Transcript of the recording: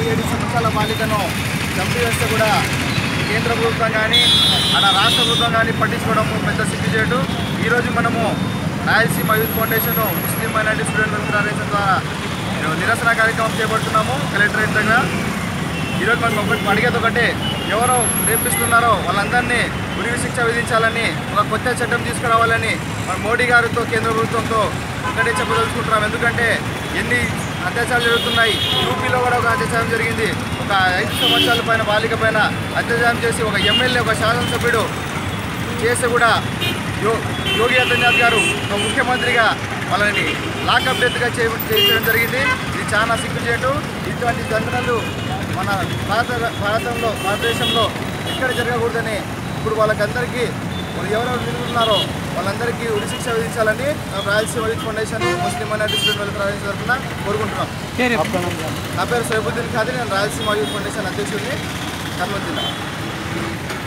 ఏడు సంవత్సరాల బాలికను చంపివేస్తే కూడా కేంద్ర ప్రభుత్వం కానీ అక్కడ రాష్ట్ర ప్రభుత్వం కానీ పట్టించుకోవడం పెద్ద సిగ్గుచేటు ఈరోజు మనము Rayalaseema youth foundation Muslim minority student welfare organisation ద్వారా నిరసన కార్యక్రమం చేపడుతున్నాము కలెక్టరేట్ దగ్గర ఈరోజు మనకు ఒకటి అడిగేది ఒకటే ఎవరో రేపిస్తున్నారో వాళ్ళందరినీ ఉరి శిక్ష విధించాలని ఒక కొత్త చట్టం తీసుకురావాలని మన మోడీ గారితో కేంద్ర ప్రభుత్వంతో ఒకటే చెప్పదలుచుకుంటున్నాం ఎందుకంటే ఎన్ని అత్యాచారాలు జరుగుతున్నాయి యూపీలో కూడా ఒక అత్యాచారం జరిగింది ఒక ఐదు సంవత్సరాల పైన బాలిక పైన అత్యాచారం చేసి ఒక ఎమ్మెల్యే ఒక శాసనసభ్యుడు చేస్తే కూడా యో యోగి ఆదిత్యనాథ్ గారు ఒక ముఖ్యమంత్రిగా వాళ్ళని లాకప్ డెత్గా చేయ చేయడం జరిగింది ఇది చాలా సిగ్గుచేటు ఇటువంటి దండనలు మన భారత భారతంలో భారతదేశంలో ఎక్కడ జరగకూడదని ఇప్పుడు వాళ్ళకందరికీ వాళ్ళు ఎవరెవరు తిరుగుతున్నారో వాళ్ళందరికీ ఉరిశిక్ష విధించాలని మేము Rayalaseema youth foundation Muslim minority student welfare organisation తరఫున కోరుకుంటున్నాం నా పేరు సైబుద్దీన్ ఖాదీ నేను రాయలసీమ యూత్ ఫౌండేషన్ అధ్యక్షుడిని కర్నూలు జిల్లా